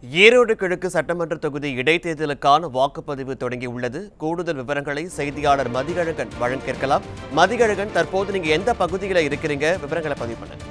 ஈரோடு கிழக்கு சட்டமன்ற தொகுதி இடைத்தேர்தலுக்கான வாக்குப்பதிவு தொடங்கியுள்ளது கூடுதல் விவரங்களை செய்தியாளர் மதிகழகன் வழங்க கேட்கலாம் மதிகழகன் தற்போது நீங்க எந்த பகுதியில் இருக்கிறீங்க விவரங்களை பதிவு பண்ணுங்க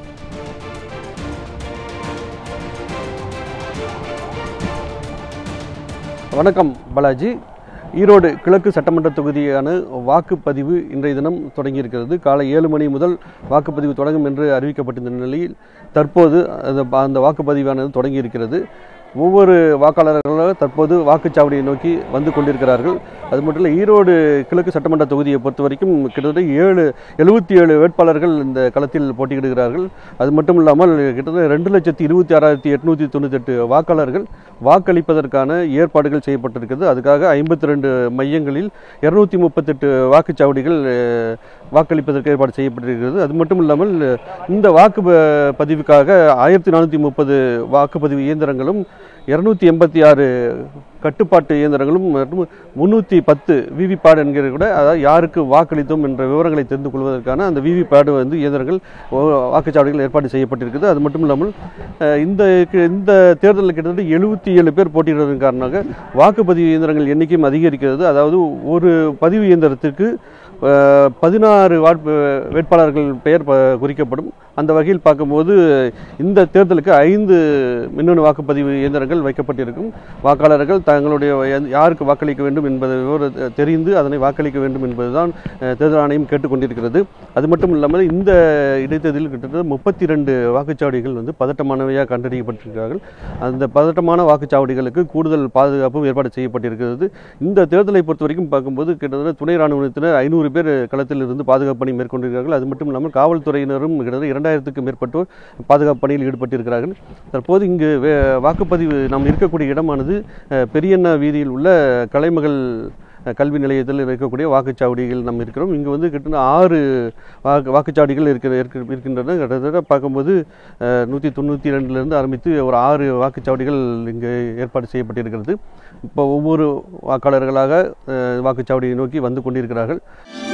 வணக்கம் பாலாஜி ஈரோடு கிழக்கு சட்டமன்ற தொகுதியான வாக்குப்பதிவு இன்றைய தினம் தொடங்கியிருக்கிறது காலை ஏழு மணி முதல் வாக்குப்பதிவு தொடங்கும் என்று அறிவிக்கப்பட்டிருந்த நிலையில் தற்போது அந்த அந்த வாக்குப்பதிவானது தொடங்கியிருக்கிறது ஒவ்வொரு வாக்காளர்களும் தற்போது வாக்குச்சாவடியை நோக்கி வந்து கொண்டிருக்கிறார்கள் அது மட்டும் இல்லை ஈரோடு கிழக்கு சட்டமன்ற தொகுதியை பொறுத்த வரைக்கும் கிட்டத்தட்ட ஏழு எழுபத்தி ஏழு வேட்பாளர்கள் இந்த களத்தில் போட்டியிடுகிறார்கள் அது மட்டும் இல்லாமல் கிட்டத்தட்ட ரெண்டு லட்சத்தி இருபத்தி ஆறாயிரத்தி எட்நூற்றி தொண்ணூத்தெட்டு வாக்காளர்கள் வாக்களிப்பதற்கான ஏற்பாடுகள் செய்யப்பட்டிருக்கிறது அதுக்காக ஐம்பத்தி ரெண்டு மையங்களில் இருநூத்தி முப்பத்தெட்டு வாக்குச்சாவடிகள் அஹ், வாக்களிப்பதற்கு ஏற்பாடு செய்யப்பட்டிருக்கிறது அது மட்டும் இல்லாமல் இந்த வாக்கு ப- பதிவுக்காக ஆயிரத்தி நானூற்றி முப்பது வாக்குப்பதிவு இயந்திரங்களும் இருநூத்தி எண்பத்தி ஆறு கட்டுப்பாட்டு இயந்திரங்களும் மற்றும் முன்னூற்றி பத்து விவிபேட் என்கிற கூட அதாவது யாருக்கு வாக்களித்தோம் என்ற விவரங்களை தெரிந்து கொள்வதற்கான அந்த விவிபேடு வந்து இயந்திரங்கள் ஓ- வாக்குச்சாவடிகள் ஏற்பாடு செய்யப்பட்டிருக்குது அது மட்டும் இல்லாமல் அஹ், இந்த இந்த தேர்தலில் கிட்டத்தட்ட எழுபத்தி ஏழு பேர் போட்டியிடுவதன் காரணமாக வாக்குப்பதிவு இயந்திரங்கள் எண்ணிக்கையும் அதிகரிக்கிறது அதாவது ஒரு பதிவு இயந்திரத்திற்கு அஹ், பதினாறு வாட் வேட்பாளர்கள் பெயர் ப- குறிக்கப்படும் அந்த வகையில் பார்க்கும்போது இந்த தேர்தலுக்கு ஐந்து மின்னணு வாக்குப்பதிவு இயந்திரங்கள் வைக்கப்பட்டிருக்கும் வாக்காளர்கள் தங்களுடைய எந்த- யாருக்கு வாக்களிக்க வேண்டும் என்பதை விவர தெரிந்து அதனை வாக்களிக்க வேண்டும் என்பதுதான் அஹ், தேர்தல் ஆணையம் கேட்டுக்கொண்டிருக்கிறது அது மட்டும் இல்லாமல் இந்த இடைத்தேர்தலில் கிட்டத்தட்ட முப்பத்தி ரெண்டு வாக்குச்சாவடிகள் வந்து பதட்டமானவையாக கண்டறியப்பட்டிருக்கிறார்கள் அந்த பதட்டமான வாக்குச்சாவடிகளுக்கு கூடுதல் பாதுகாப்பும் ஏற்பாடு செய்யப்பட்டிருக்கிறது இந்த தேர்தலை பொறுத்த வரைக்கும் பார்க்கும்போது கிட்டத்தட்ட துணை ராணுவத்தினர் ஐநூறு பேர் களத்தில் இருந்து பாதுகாப்பு பணி மேற்கொண்டிருக்கிறார்கள் அது மட்டும் இல்லாமல் காவல்துறையினரும் கிட்டத்தட்ட இரண்டாயிரத்துக்கும் மேற்பட்டோர் பாதுகாப்பு பணியில் ஈடுபட்டிருக்கிறார்கள் தற்போது இங்கு வே- வாக்குப்பதிவு நாம் இருக்கக்கூடிய இடமானது அஹ், பெரியண்ணா வீதியில் உள்ள கலைமகள் அஹ், கல்வி நிலையத்தில் இருக்கக்கூடிய வாக்குச்சாவடிகள் நாம் இருக்கிறோம் இங்கு வந்து கிட்டத்தட்ட ஆறு வாக்கு வாக்குச்சாவடிகள் இருக்கிற இருக்க- இருக்கின்றன கிட்டத்தட்ட பார்க்கும்போது நூற்றி தொண்ணூற்றி ரெண்டுலேருந்து ஆரம்பித்து ஒரு ஆறு வாக்குச்சாவடிகள் இங்கு ஏற்பாடு செய்யப்பட்டிருக்கிறது இப்போ ஒவ்வொரு வாக்காளர்களாக அஹ், வாக்குச்சாவடியை நோக்கி வந்து கொண்டிருக்கிறார்கள்